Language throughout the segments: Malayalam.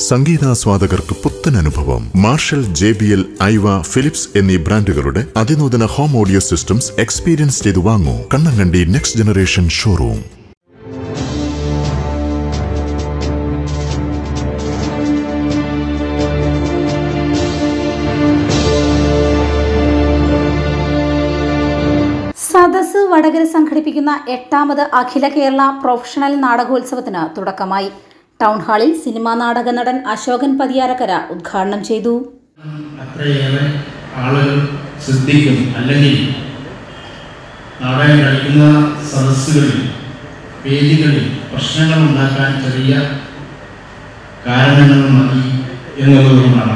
സംഗീതാസ്വാദകർക്ക് പുത്തൻ അനുഭവം Marshall J B L Aiwa Philips എന്നീ ബ്രാൻഡുകളുടെ അതിനൂതന ഹോം ഓഡിയോ സിസ്റ്റംസ് എക്സ്പീരിയൻസ് ചെയ്തു വാങ്ങൂ കണ്ണങ്കണ്ടി നെക്സ്റ്റ് ജനറേഷൻ ഷോറൂം സദസ് വടകര സംഘടിപ്പിക്കുന്ന എട്ടാമത് അഖില കേരള പ്രൊഫഷണൽ നാടകോത്സവത്തിന് തുടക്കമായി ടൗൺ ഹാളിൽ സിനിമാ നാടക നടൻ അശോകൻ പതിയാരക്കര ഉദ്ഘാടനം ചെയ്തു അത്രയേറെ ആളുകൾ ശ്രദ്ധിക്കും അല്ലെങ്കിൽ നാടകം കളിക്കുന്ന സദസ്സുകളിൽ വേദികളിൽ പ്രശ്നങ്ങൾ ഉണ്ടാക്കാൻ ചെറിയ കാരണങ്ങൾ മതി എന്നുള്ളതുകൊണ്ടാണ്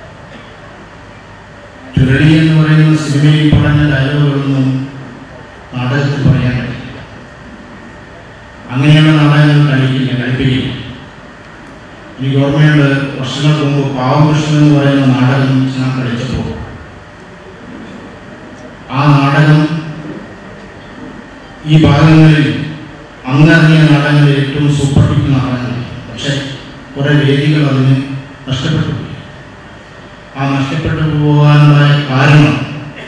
ചുരളി എന്ന് പറയുന്ന സിനിമയിൽ പറഞ്ഞ ഡയലോഗുകളൊന്നും നാടകത്തിൽ പറയാൻ കഴിയില്ല അങ്ങനെയുള്ള നാടകങ്ങൾ കളിക്കില്ല കളിപ്പിക്കില്ല എനിക്ക് ഓർമ്മയുണ്ട് വർഷങ്ങൾക്ക് മുമ്പ് പാവകൃഷ്ണൻ എന്ന് പറയുന്ന നാടകം ഞാൻ കളിച്ചപ്പോൾ ആ നാടകം ഈ ഭാഗങ്ങളിൽ അങ്ങിറങ്ങിയ നാടകങ്ങളിൽ ഏറ്റവും സൂപ്പർ ഹിറ്റ് നാടകങ്ങൾ പക്ഷെ കുറെ വേദികൾ അതിന് നഷ്ടപ്പെട്ടു പോയി ആ നഷ്ടപ്പെട്ടു പോകാനുണ്ടായ കാരണം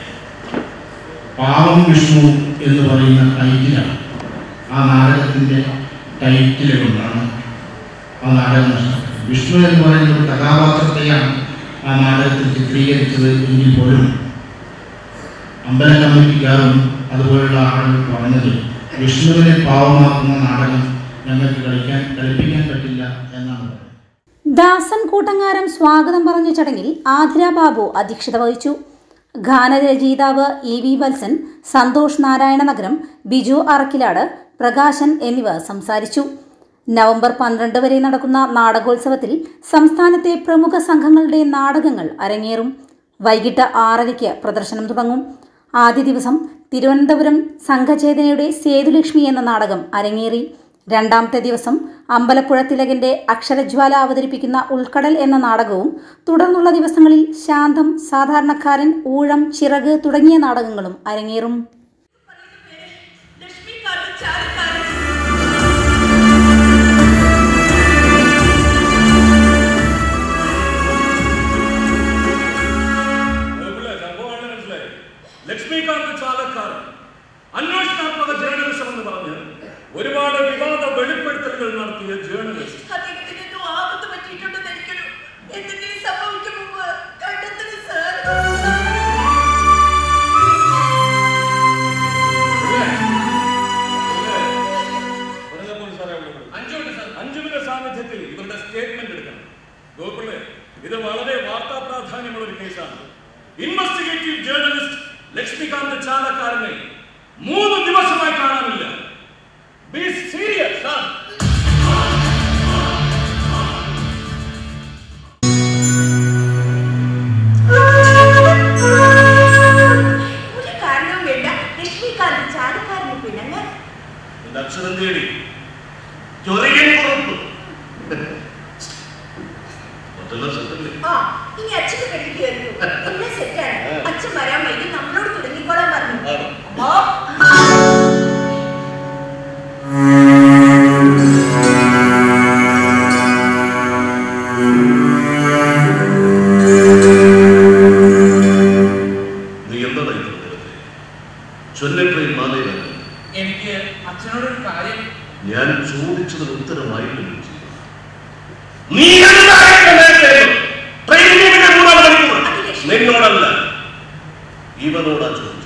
പാവം വിഷ്ണു എന്ന് പറയുന്ന ടൈറ്റിലാണ് ആ നാടകത്തിൻ്റെ ടൈറ്റിൽ കൊണ്ടാണ് ആ നാടകം നഷ്ടപ്പെട്ടത് വിഷ്ണു എന്ന് പറയുന്ന ഒരു കഥാപാത്രത്തെയാണ് ആ നാടകത്തിൽ ചിത്രീകരിച്ചത് എങ്കിൽ പോലും അമ്പല കമ്മിറ്റിക്കാരും അതുപോലുള്ള ആളുകൾ പറഞ്ഞത് വിഷ്ണുവിനെ പാവമാക്കുന്ന നാടകം ഞങ്ങൾക്ക് കളിക്കാൻ കളിപ്പിക്കാൻ പറ്റില്ല എന്നാണ് പറഞ്ഞത് ദാസൻ കൂട്ടങ്ങാരം സ്വാഗതം പറഞ്ഞ ചടങ്ങിൽ ആതിര ബാബു അധ്യക്ഷത വഹിച്ചു ഗാനരചയിതാവ് ഇ വി വത്സൻ സന്തോഷ് നാരായണ നഗരം ബിജു അറക്കിലാട് പ്രകാശൻ എന്നിവർ സംസാരിച്ചു നവംബർ പന്ത്രണ്ട് വരെ നടക്കുന്ന നാടകോത്സവത്തിൽ സംസ്ഥാനത്തെ പ്രമുഖ സംഘങ്ങളുടെ നാടകങ്ങൾ അരങ്ങേറും വൈകിട്ട് ആറരയ്ക്ക് പ്രദർശനം തുടങ്ങും ആദ്യ ദിവസം തിരുവനന്തപുരം സംഘചേതനയുടെ സേതുലക്ഷ്മി എന്ന നാടകം അരങ്ങേറി രണ്ടാമത്തെ ദിവസം അമ്പലപ്പുഴ തിലകന്റെ അക്ഷരജ്വാല അവതരിപ്പിക്കുന്ന ഉൾക്കടൽ എന്ന നാടകവും തുടർന്നുള്ള ദിവസങ്ങളിൽ ശാന്തം സാധാരണക്കാരൻ ഊഴം ചിറക് തുടങ്ങിയ നാടകങ്ങളും അരങ്ങേറും ലക്ഷ്മിക്കാരൻ ചാരക്കാരൻ അതുപോലെ സംഭവമാണ് മനസ്സിലായി ലക്ഷ്മികാന്ത് ചാലക്കാരൻ അന്വേഷണാത്മക ജേർണലിസം എന്ന് പറഞ്ഞ് ഒരുപാട് വിവാദ വെളിപ്പെടുത്തലുകൾ നടത്തിയ ജേർണലിസ്റ്റ് അദ്ദേഹത്തിന് എന്തോ ആപത്ത് പറ്റിയിട്ടുണ്ടെന്ന് എനിക്കൊരു എന്തെങ്കിലും സംഭവിക്കും മുമ്പ് കണ്ടെത്തണം സാർ അഞ്ജുവിന്റെ സാന്നിധ്യത്തിൽ ഇവരുടെ സ്റ്റേറ്റ്മെന്റ് എടുക്കണം ഗോപിള്ളേ ഇത് വളരെ വാർത്താ പ്രാധാന്യമുള്ള ഒരു കേസാണ് ഇൻവെസ്റ്റിഗേറ്റീവ് ജേർണലിസ്റ്റ് ലക്ഷ്മികാന്ത് ചാലക്കാരനെ മൂന്ന് ദിവസമായി കാണാനില്ല ബി സീരിയസ് ഒരു കാരണവും വേണ്ട ലക്ഷ്മിക്കാരൻ ചാരക്കാരന് പിണങ്ങാൻ എന്റെ അക്ഷരം തേടി ചൊറിയൻ പുറത്തു മറ്റെല്ലാം സെറ്റല്ലേ ആ ഇനി അച്ഛന് കഴിക്കുകയായിരുന്നു എല്ലാം സെറ്റാണ് അച്ഛൻ വരാൻ വൈകി നമ്മളോട് തുടങ്ങിക്കോളാൻ പറഞ്ഞു ആണോ? അമ്മോ നീ എന്താണ് ഇത്ര നേരത്തെ ചൊല്ലട്രെയിൽ മാലയിലാണ് എനിക്ക് അച്ഛനോടൊരു കാര്യം ഞാൻ ചോദിച്ചതിന് ഉത്തരമായില്ലല്ലോ ചെയ്തത്. നീ എന്താണ് ഇത്ര നേരത്തെ? ട്രെയിനിൽ ഇവിടെ മൂന്നാം മണിക്കൂർ. നിന്നോടല്ല ഇവനോടാ ചോദിച്ചത്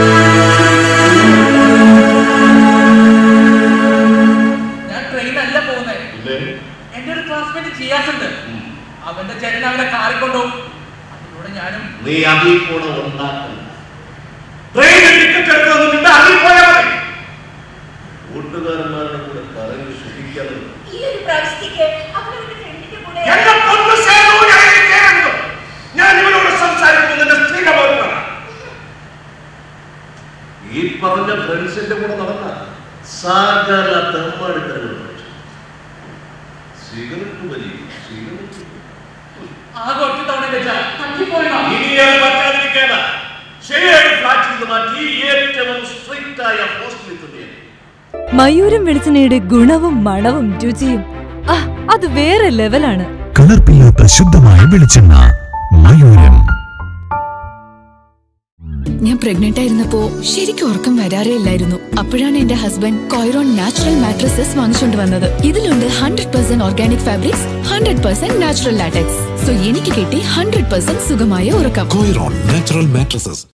ഞാൻ ട്രെയിനല്ല പോകുന്നത് ഇല്ലേ എന്റെ ഒരു ക്ലാസ്മേറ്റ് ജിയാസുണ്ട് അവന്റെ ചേട്ടൻ അവനെ കാറിക്കൊണ്ടുപോകും അതിലൂടെ ഞാനും നീ അതിൽ കൂടെ ഉണ്ടാക്കണ്ട ട്രെയിനിൽ ടിക്കറ്റ് എടുക്കുന്നതിന്റെ അതിൽ പോയാൽ മതി കൂട്ടുകാരന്മാരുടെ കൂടെ കറങ്ങി സുഖിക്കാതെ ഈ ഒരു പ്രാവശ്യത്തേക്ക് അവനവന്റെ ഫ്രണ്ടിന്റെ കൂടെ എന്റെ പൊന്നു സേതു, ഞാൻ ഇനി കേറരുത്. ഞാൻ ഇവനോട് സംസാരിക്കുന്നത് സ്ഥിരമായിട്ടാണ് ഈ പറഞ്ഞ ഫ്രണ്ട്സിന്റെ കൂടെ നടന്ന സകല തെമ്മാടിത്തരങ്ങൾ പഠിച്ചു സിഗരറ്റ് വലി സിഗരറ്റ് ആകെ ഒറ്റ തവണ വെച്ചാൽ തട്ടിപ്പോയതാ ഇനി അത് പറ്റാതിരിക്കാന ശരിയായ ഫ്ലാറ്റിൽ നിന്ന് മാറ്റി ഏറ്റവും സ്ട്രിക്റ്റ് ആയ ഹോസ്റ്റലിൽ തന്നെയാണ് മയൂരം വെളിച്ചെണ്ണയുടെ ഗുണവും മണവും രുചിയും ആ അത് വേറെ ലെവലാണ് കലർപ്പില്ലാത്ത ശുദ്ധമായ വെളിച്ചെണ്ണ മയൂരം ഞാൻ പ്രഗ്നന്റ് ആയിരുന്നപ്പോ ശരിക്കും ഉറക്കം വരാറേ ഇല്ലായിരുന്നു അപ്പോഴാണ് എന്റെ ഹസ്ബൻഡ് കോയറോൺ നാച്ചുറൽ മാട്രസസ് വാങ്ങിച്ചുകൊണ്ട് വന്നത് ഇതിലുണ്ട് hundred percent organic fabrics hundred percent natural latex so എനിക്ക് കിട്ടി ഹൺഡ്രഡ് പെർസെന്റ് സുഖമായ ഉറക്കം കോയറോൺ നാച്ചുറൽ മാട്രസസ്